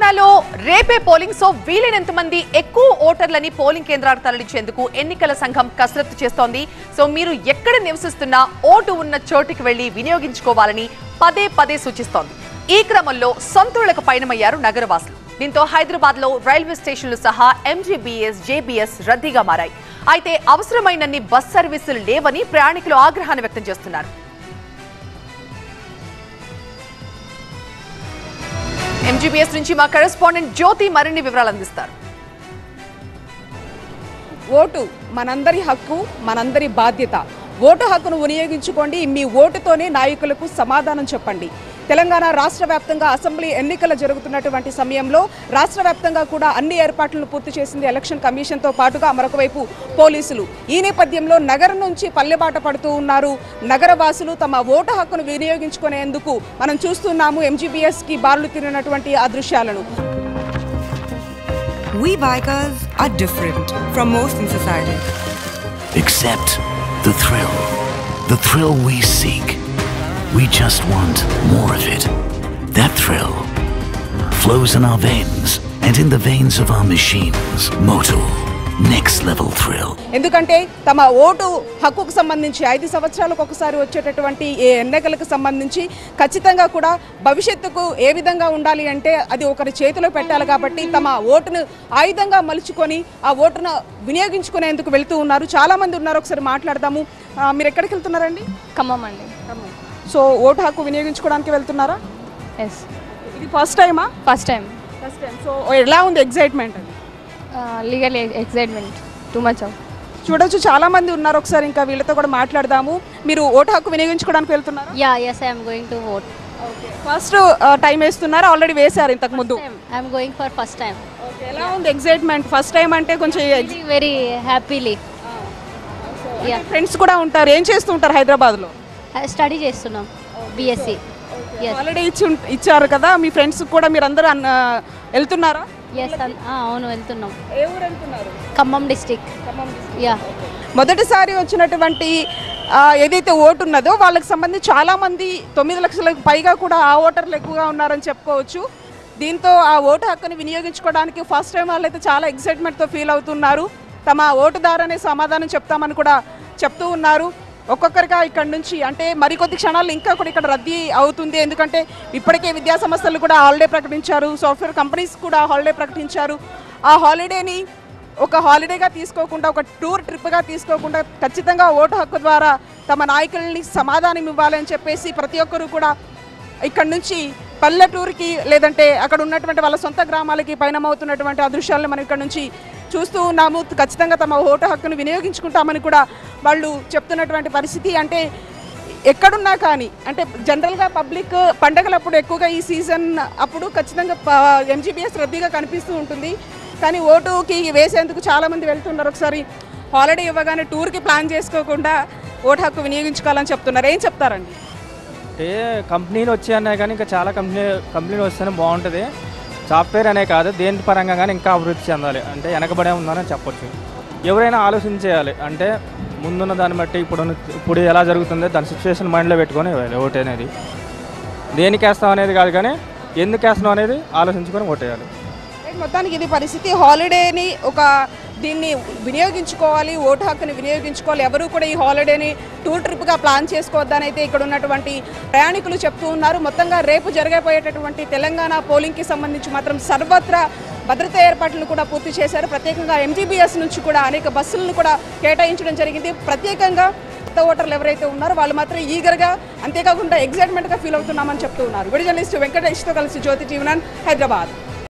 తెలంగాణలో రేపే polling so వీలైనంత మంది ఎక్కువ ఓటర్లని పోలింగ్ కేంద్రాలకు తరలించేందుకు ఎన్నికల సంఘం కసరత్తు చేస్తోంది సో మీరు ఎక్కడ నివసిస్తున్నా ఓటు ఉన్న చోటుకి వెళ్లి వినియోగించుకోవాలని పదే పదే సూచిస్తోంది ఈ క్రమంలో సొంతూళ్లకు పయనమయ్యారు నగరవాసులు దీంతో హైదరాబాద్ లో రైల్వే స్టేషన్లు సహా ఎంజీబీఎస్ జేబీఎస్ రద్దీగా మారాయి అయితే అవసరమైనన్ని బస్ సర్వీసులు లేవని ప్రయాణికులు ఆగ్రహాన్ని వ్యక్తం చేస్తున్నారు ఎంజీబీఎస్ నుంచి మా కరెస్పాండెంట్ జ్యోతి మరిన్ని వివరాలు అందిస్తారు ఓటు మనందరి హక్కు మనందరి బాధ్యత ఓటు హక్కును వినియోగించుకోండి మీ ఓటుతోనే నాయకులకు సమాధానం చెప్పండి తెలంగాణ రాష్ట్ర వ్యాప్తంగా అసెంబ్లీ ఎన్నికలు జరుగుతున్నటువంటి సమయంలో రాష్ట్ర వ్యాప్తంగా కూడా అన్ని ఏర్పాట్లను పూర్తి చేసింది ఎలక్షన్ కమిషన్తో పాటుగా మరొక వైపు పోలీసులు ఈ నేపథ్యంలో నగరం నుంచి పల్లెబాట పడుతూ ఉన్నారు నగరవాసులు తమ ఓటు హక్కును వినియోగించుకునేందుకు మనం చూస్తున్నాము ఎంజీబీఎస్కి బారులు తిరిగినటువంటి ఆ దృశ్యాలను We bikers are different from most in society. Accept the thrill. The thrill we seek. We just want more of it. That thrill flows in our veins and in the veins of our machines. Moto. Next level thrill. ఎందుకంటే తమ vote హక్కుకు సంబంధించి ఐదు సంవత్సరాలకు ఒకసారి వచ్చేటటువంటి ఈ ఎన్నికలకు సంబంధించి ఖచ్చితంగా కూడా భవిష్యత్తుకు ఏ విధంగా ఉండాలి అంటే అది ఒకరి చేతిలో పెట్టాలి కాబట్టి తమ ఓటును ఆయుధంగా మలుచుకొని ఆ ఓటును వినియోగించుకునేందుకు వెళ్తూ ఉన్నారు చాలా మంది ఉన్నారు ఒకసారి మాట్లాడదాము ఆ, మీరు ఎక్కడికి వెళ్తున్నారండి ఖమ్మం అండి సో ఓటు హక్కు వినియోగించుకోవడానికి వెళ్తున్నారా ఎస్ ఇది ఫస్ట్ టైమా first time first time so ఎలా ఉంది ఎగ్జైట్మెంట్ అది legal excitement too much of చూడొచ్చు చాలా మంది ఉన్నారు ఒకసారి ఇంకా వీళ్ళతో కూడా మాట్లాడదాము మీరు ఓటు హక్కు వినియోగించుకోవడానికి వెళ్తున్నారా yeah yes I'm going to vote first time వేస్తున్నారు ఆల్రెడీ వేశారు ఇంతకు ముందు I'm going for first time ఎలా ఉంది ఎగ్జైట్మెంట్ ఫస్ట్ టైం అంటే కొంచెం వెరీ హ్యాపీలీ యా ఫ్రెండ్స్ కూడా ఉంటారు ఏం చేస్తూ ఉంటారు హైదరాబాద్ లో స్టడీ చేస్తున్నాం బీఎస్సీ ఎస్ ఆల్రెడీ ఇచ్చి ఉం- ఇచ్చారు కదా మీ ఫ్రెండ్స్ కూడా మీరు అందరూ అన్న- వెళ్తున్నారా ఎస్ అవును వెళ్తున్నాం ఏ ఊరు వెళ్తున్నారు ఖమ్మం డిస్టిక్ యా మొదటిసారి వచ్చినటువంటి ఆ, ఏదైతే ఓటు ఉన్నదో వాళ్ళకి సంబంధించి చాలా మంది తొమ్మిది లక్షలకు పైగా కూడా ఆ ఓటర్లు ఎక్కువగా ఉన్నారని చెప్పుకోవచ్చు దీంతో ఆ ఓటు హక్కుని వినియోగించుకోవడానికి ఫస్ట్ టైం వాళ్ళైతే చాలా ఎక్సైట్మెంట్తో ఫీల్ అవుతున్నారు తమ ఓటుదారనే సమాధానం చెప్తామని కూడా చెప్తూ ఉన్నారు ఒక్కొక్కరిగా ఇక్కడ నుంచి అంటే మరికొద్ది క్షణాలు ఇంకా కూడా ఇక్కడ రద్దీ అవుతుంది ఎందుకంటే ఇప్పటికే విద్యా సంస్థలు కూడా హాలిడే ప్రకటించారు సాఫ్ట్వేర్ కంపెనీస్ కూడా హాలిడే ప్రకటించారు ఆ హాలిడేని ఒక హాలిడేగా తీసుకోకుండా ఒక టూర్ ట్రిప్గా తీసుకోకుండా ఖచ్చితంగా ఓటు హక్కు ద్వారా తమ నాయకుల్ని సమాధానం ఇవ్వాలని చెప్పేసి ప్రతి ఒక్కరూ కూడా ఇక్కడ నుంచి పల్లెటూరుకి లేదంటే అక్కడ ఉన్నటువంటి వాళ్ళ సొంత గ్రామాలకి పయనమవుతున్నటువంటి ఆ దృశ్యాలను మనం ఇక్కడ నుంచి చూస్తూ ఉన్నాము ఖచ్చితంగా తమ ఓటు హక్కును వినియోగించుకుంటామని కూడా వాళ్ళు చెప్తున్నటువంటి పరిస్థితి అంటే ఎక్కడున్నా కానీ అంటే జనరల్గా పబ్లిక్ పండగలప్పుడు ఎక్కువగా ఈ సీజన్ అప్పుడు ఖచ్చితంగా ఎంజీబీఎస్ రద్దీగా కనిపిస్తూ ఉంటుంది కానీ ఓటుకి వేసేందుకు చాలామంది వెళ్తున్నారు ఒకసారి హాలిడే ఇవ్వగానే టూర్కి ప్లాన్ చేసుకోకుండా ఓటు హక్కు వినియోగించుకోవాలని చెప్తున్నారు ఏం చెప్తారండి అంటే కంపెనీలు వచ్చాయనే కానీ ఇంకా చాలా కంపెనీ కంపెనీలు వస్తేనే బాగుంటుంది సాఫ్ట్వేర్ అనే కాదు దేని పరంగా కానీ ఇంకా అభివృద్ధి చెందాలి అంటే వెనకబడే ఉందని చెప్పొచ్చు ఎవరైనా ఆలోచించేయాలి అంటే ముందున్న దాన్ని బట్టి ఇప్పుడు ఇప్పుడు ఎలా జరుగుతుందో దాని సిచ్యువేషన్ మైండ్లో పెట్టుకొని వేయాలి ఓటు అనేది దేనికి వేస్తాం అనేది కాదు కానీ ఎందుకు వేస్తాం అనేది ఆలోచించుకొని ఓటేయాలి మొత్తానికి ఇది పరిస్థితి హాలిడేని ఒక దీన్ని వినియోగించుకోవాలి ఓటు హక్కుని వినియోగించుకోవాలి ఎవరు కూడా ఈ హాలిడేని టూర్ ట్రిప్గా ప్లాన్ చేసుకోవద్దని అయితే ఇక్కడ ఉన్నటువంటి ప్రయాణికులు చెప్తూ ఉన్నారు మొత్తంగా రేపు జరగబోయేటటువంటి తెలంగాణ పోలింగ్కి సంబంధించి మాత్రం సర్వత్రా భద్రతా ఏర్పాట్లను కూడా పూర్తి చేశారు ప్రత్యేకంగా ఎంజీబీఎస్ నుంచి కూడా అనేక బస్సులను కూడా కేటాయించడం జరిగింది ప్రత్యేకంగా కొత్త ఓటర్లు ఎవరైతే ఉన్నారో వాళ్ళు మాత్రం ఈగర్గా అంతేకాకుండా ఎగ్జైట్మెంట్గా ఫీల్ అవుతున్నామని చెప్తూ ఉన్నారు విడి జర్నలిస్ట్ వెంకటేష్తో కలిసి జ్యోతి జీవనన్ హైదరాబాద్